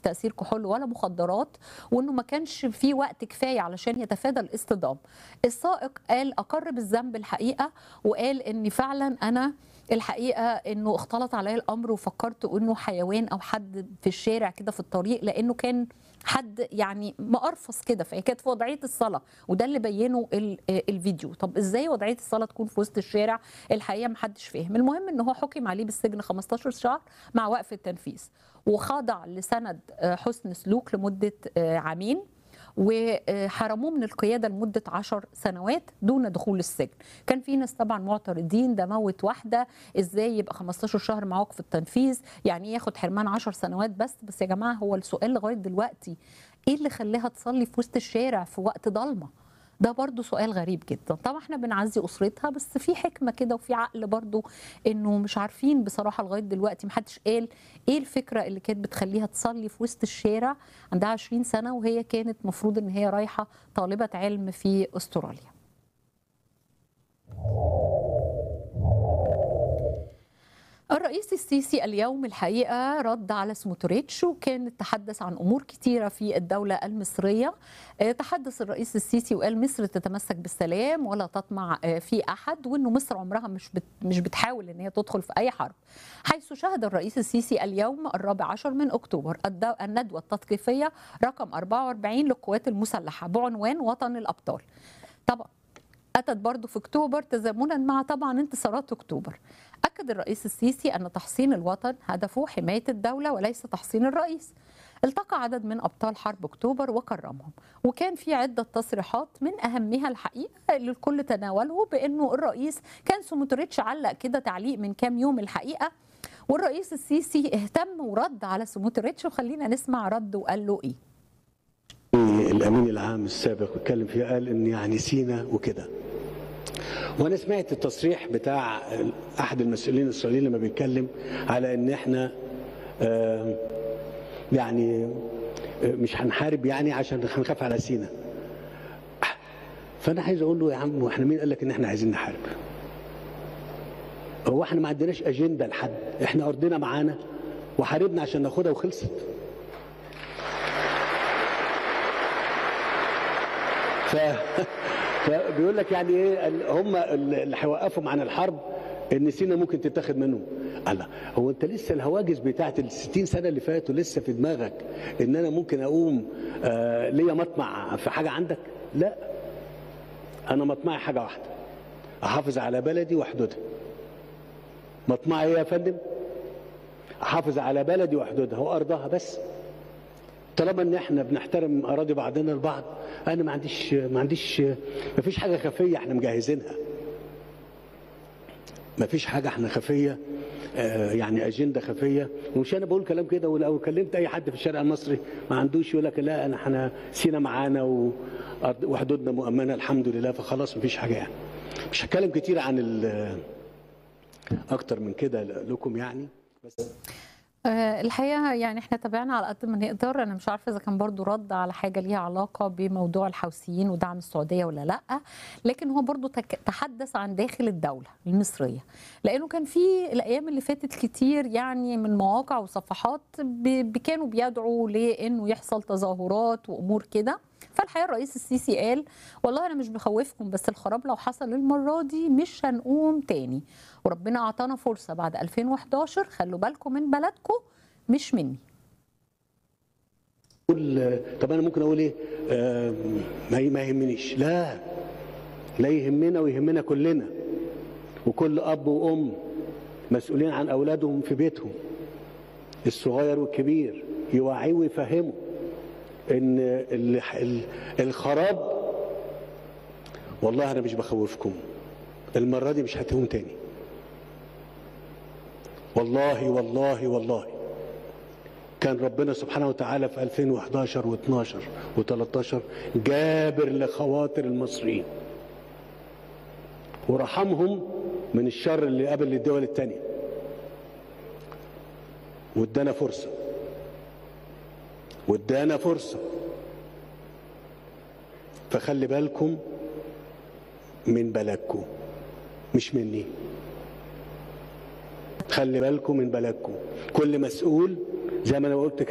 تاثير كحول ولا مخدرات وانه ما كانش في وقت كفايه علشان يتفادى الاصطدام السائق قال اقر بالذنب الحقيقه وقال ان فعلا انا الحقيقه انه اختلط عليا الامر وفكرت انه حيوان او حد في الشارع كده في الطريق لانه كان حد يعني مقرفص كده فهي كانت في وضعيه الصلاه وده اللي بينه ال- الفيديو طب ازاي وضعيه الصلاه تكون في وسط الشارع الحقيقه ما حدش فاهم المهم ان هو حكم عليه بالسجن 15 شهر مع وقف التنفيذ وخضع لسند آه، حسن سلوك لمده آه، عامين وحرموه من القياده لمده 10 سنوات دون دخول السجن كان في ناس طبعا معترضين ده موت واحده ازاي يبقى 15 شهر مع وقف التنفيذ يعني إيه ياخد حرمان 10 سنوات بس بس يا جماعه هو السؤال لغايه دلوقتي ايه اللي خلاها تصلي في وسط الشارع في وقت ضلمه ده برضو سؤال غريب جدا طبعا احنا بنعزي اسرتها بس في حكمه كده وفي عقل برضو انه مش عارفين بصراحه لغايه دلوقتي محدش قال ايه الفكره اللي كانت بتخليها تصلي في وسط الشارع عندها 20 سنه وهي كانت مفروض ان هي رايحه طالبه علم في استراليا الرئيس السيسي اليوم الحقيقه رد على سموتريتش وكان تحدث عن امور كثيره في الدوله المصريه آه، تحدث الرئيس السيسي وقال مصر تتمسك بالسلام ولا تطمع آه، في احد وانه مصر عمرها مش بت مش بتحاول ان هي تدخل في اي حرب حيث شهد الرئيس السيسي اليوم الرابع عشر من اكتوبر الدو- الندوه التثقيفيه رقم 44 للقوات المسلحه بعنوان وطن الابطال طبعا أتت برضه في أكتوبر تزامنا مع طبعا انتصارات أكتوبر أكد الرئيس السيسي أن تحصين الوطن هدفه حماية الدولة وليس تحصين الرئيس التقى عدد من أبطال حرب أكتوبر وكرمهم وكان في عدة تصريحات من أهمها الحقيقة اللي الكل تناوله بأنه الرئيس كان سموتريتش علق كده تعليق من كام يوم الحقيقة والرئيس السيسي اهتم ورد على سموتريتش وخلينا نسمع رد وقال له إيه الامين العام السابق اتكلم فيها قال ان يعني سينا وكده وانا سمعت التصريح بتاع احد المسؤولين الاسرائيليين لما بيتكلم على ان احنا آه، يعني آه، مش هنحارب يعني عشان هنخاف على سينا فانا عايز اقول له يا عم واحنا مين قال لك ان احنا عايزين نحارب هو احنا ما عندناش اجنده لحد احنا ارضنا معانا وحاربنا عشان ناخدها وخلصت ف... فبيقول لك يعني ايه ال- هم اللي هيوقفهم عن الحرب ان سينا ممكن تتاخد منهم الله هو انت لسه الهواجس بتاعت ال 60 سنه اللي فاتوا لسه في دماغك ان انا ممكن اقوم آه ليا مطمع في حاجه عندك لا انا مطمعي حاجه واحده احافظ على بلدي وحدودها مطمعي ايه يا فندم احافظ على بلدي وحدودها وارضها بس طالما ان احنا بنحترم اراضي بعضنا البعض انا ما عنديش ما عنديش ما فيش حاجه خفيه احنا مجهزينها ما فيش حاجه احنا خفيه آه، يعني اجنده خفيه ومش انا بقول كلام كده ولو كلمت اي حد في الشارع المصري ما عندوش يقول لك لا انا احنا سينا معانا و- أرض- وحدودنا مؤمنه الحمد لله فخلاص ما فيش حاجه يعني مش هتكلم كتير عن ال- اكتر من كده لكم يعني بس آه، الحقيقه يعني احنا تابعنا على قد ما نقدر انا مش عارفه اذا كان برضو رد على حاجه ليها علاقه بموضوع الحوثيين ودعم السعوديه ولا لا لكن هو برضو تك- تحدث عن داخل الدوله المصريه لانه كان في الايام اللي فاتت كتير يعني من مواقع وصفحات ب- ب- كانوا بيدعوا لانه يحصل تظاهرات وامور كده فالحقيقه الرئيس السيسي قال والله انا مش بخوفكم بس الخراب لو حصل المره دي مش هنقوم تاني وربنا اعطانا فرصه بعد 2011 خلوا بالكم من بلدكم مش مني اقول طب انا ممكن اقول ايه آه، ما ما يهمنيش لا لا يهمنا ويهمنا كلنا وكل اب وام مسؤولين عن اولادهم في بيتهم الصغير والكبير يوعيه ويفهمه ان ال- ال- الخراب والله انا مش بخوفكم المره دي مش هتقوم تاني والله والله والله كان ربنا سبحانه وتعالى في 2011 و12 و13 جابر لخواطر المصريين ورحمهم من الشر اللي قابل الدول التانية وادانا فرصة وادانا فرصة فخلي بالكم من بلدكم مش مني خلي بالكم من بلدكم كل مسؤول زي ما انا قلت كده